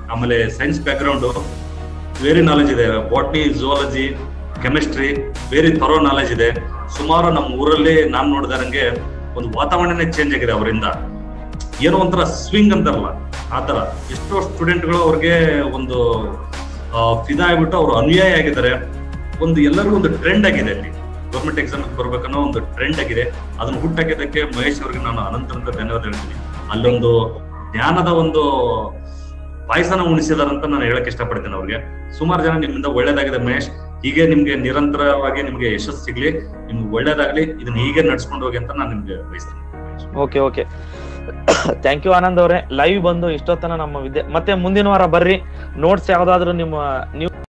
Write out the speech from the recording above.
ಆಮೇಲೆ science background very knowledge ಇದೆ botany zoology chemistry very thorough knowledge ಇದೆ ಸುಮಾರು ನಮ್ಮ ಊರಲ್ಲಿ ನಾನ್ ನೋಡಿದಾರಂಗೆ ಒಂದು ವಾತಾವರಣನೇ ಚೇಂಜ್ ಆಗಿದೆ ಅವರಿಂದ ಏನೋ ಒಂಥರ ಸ್ವಿಂಗ್ ಅಂತಾರಲ್ಲ ಆ ತರ ಎಷ್ಟೋ ಸ್ಟೂಡೆಂಟ್ಗಳು ಅವ್ರಿಗೆ ಒಂದು ಆ, ಫಿದಾ ಆಗ್ಬಿಟ್ಟು ಅವ್ರು ಅನುಯಾಯಿ ಆಗಿದ್ದಾರೆ ಒಂದು ಎಲ್ಲರಿಗೂ ಒಂದು ಟ್ರೆಂಡ್ ಆಗಿದೆ ಅಲ್ಲಿ ಗೌರ್ಮೆಂಟ್ ಎಕ್ಸಾಮ್ ಬರ್ಬೇಕನ್ನೋ ಒಂದು ಟ್ರೆಂಡ್ ಆಗಿದೆ ಅದನ್ನ ಹುಟ್ಟಾಕಿದ್ದಕ್ಕೆ ಮಹೇಶ್ ಅವ್ರಿಗೆ ನಾನು ಅನಂತರಂತ ಧನ್ಯವಾದ ಹೇಳ್ತೀನಿ ಅಲ್ಲೊಂದು ಜ್ಞಾನದ ಒಂದು ಪಾಯಸನ ಉಣಿಸಿದಾರಂತ ನಾನು ಹೇಳಕ್ ಇಷ್ಟಪಡ್ತೇನೆ ಅವ್ರಿಗೆ ಸುಮಾರು ಜನ ನಿಮ್ಮಿಂದ ಒಳ್ಳೇದಾಗಿದೆ ಮಹೇಶ್ ಹೀಗೆ ನಿಮ್ಗೆ ನಿರಂತರವಾಗಿ ನಿಮ್ಗೆ ಯಶಸ್ಸು ಸಿಗ್ಲಿ ನಿಮ್ಗೆ ಒಳ್ಳೇದಾಗ್ಲಿ ಇದನ್ನ ಹೀಗೆ ನಡ್ಸ್ಕೊಂಡು ಹೋಗಿ ಅಂತ ನಾನು ನಿಮ್ಗೆ ಬಯಸ್ತೇನೆ okay okay thank you Anand ಅವರೇ ಲೈವ್ ಬಂದು ಇಷ್ಟೊತ್ತನ ನಮ್ಮ ವಿದ್ಯೆ ಮತ್ತೆ ಮುಂದಿನ ವಾರ ಬರ್ರಿ ನೋಟ್ಸ್ ಯಾವ್ದಾದ್ರು ನಿಮ್ಮ ನೀವು